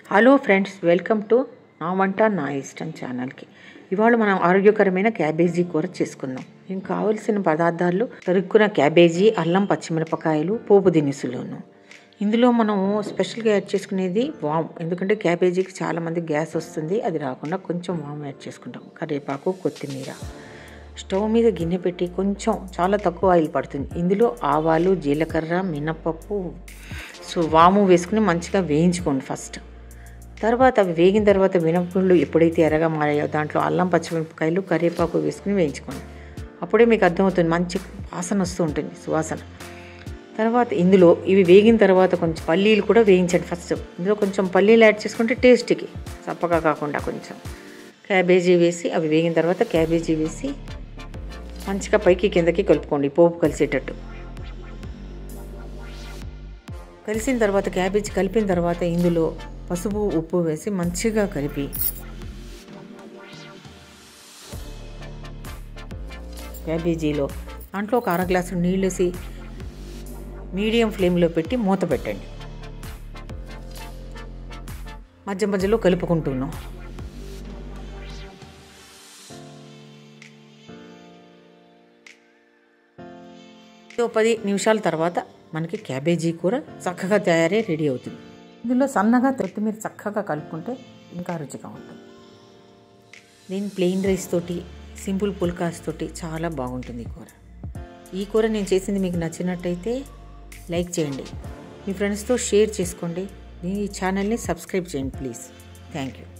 hello friends welcome to నా వంట నా ఇష్టం ఛానల్కి ఇవాళ మనం ఆరోగ్యకరమైన క్యాబేజీ కూర చేసుకుందాం దీనికి కావలసిన పదార్థాలు తరుక్కున్న క్యాబేజీ అల్లం పచ్చిమిరపకాయలు పోపు దినుసులును ఇందులో మనం స్పెషల్గా యాడ్ చేసుకునేది వామ్ ఎందుకంటే క్యాబేజీకి చాలామంది గ్యాస్ వస్తుంది అది రాకుండా కొంచెం వామ్ యాడ్ చేసుకుంటాం కరివేపాకు కొత్తిమీర స్టవ్ మీద గిన్నె పెట్టి కొంచెం చాలా తక్కువ ఆయిల్ పడుతుంది ఇందులో ఆవాలు జీలకర్ర మినపప్పు సో వాము వేసుకుని మంచిగా వేయించుకోండి ఫస్ట్ తర్వాత అవి వేగిన తర్వాత మినపగుళ్ళు ఎప్పుడైతే ఎర్రగా మారాయో దాంట్లో అల్లం పచ్చిమిరపకాయలు కరివేపాకు వేసుకుని వేయించుకోండి అప్పుడే మీకు అర్థమవుతుంది మంచి వాసన వస్తూ ఉంటుంది సువాసన తర్వాత ఇందులో ఇవి వేగిన తర్వాత కొంచెం పల్లీలు కూడా వేయించండి ఫస్ట్ ఇందులో కొంచెం పల్లీలు యాడ్ చేసుకుంటే టేస్ట్కి చప్పగా కాకుండా కొంచెం క్యాబేజీ వేసి అవి వేగిన తర్వాత క్యాబేజీ వేసి మంచిగా పైకి కిందకి కలుపుకోండి పోపు కలిసేటట్టు కలిసిన తర్వాత క్యాబేజీ కలిపిన తర్వాత ఇందులో పసుపు ఉప్పు వేసి మంచిగా కలిపి క్యాబేజీలో దాంట్లో ఒక అర గ్లాసు నీళ్ళు వేసి మీడియం ఫ్లేమ్లో పెట్టి మూత పెట్టండి మధ్య మధ్యలో కలుపుకుంటున్నాం ఓ పది నిమిషాల తర్వాత మనకి క్యాబేజీ కూర చక్కగా తయారై రెడీ అవుతుంది ఇందులో సన్నగా కొత్తిమీర చక్కగా కలుపుకుంటే ఇంకా రుచిగా ఉంటుంది దీని ప్లెయిన్ రైస్ తోటి సింపుల్ పుల్కాస్ తోటి చాలా బాగుంటుంది ఈ కూర ఈ కూర నేను చేసింది మీకు నచ్చినట్టయితే లైక్ చేయండి మీ ఫ్రెండ్స్తో షేర్ చేసుకోండి ఈ ఛానల్ని సబ్స్క్రైబ్ చేయండి ప్లీజ్ థ్యాంక్ యూ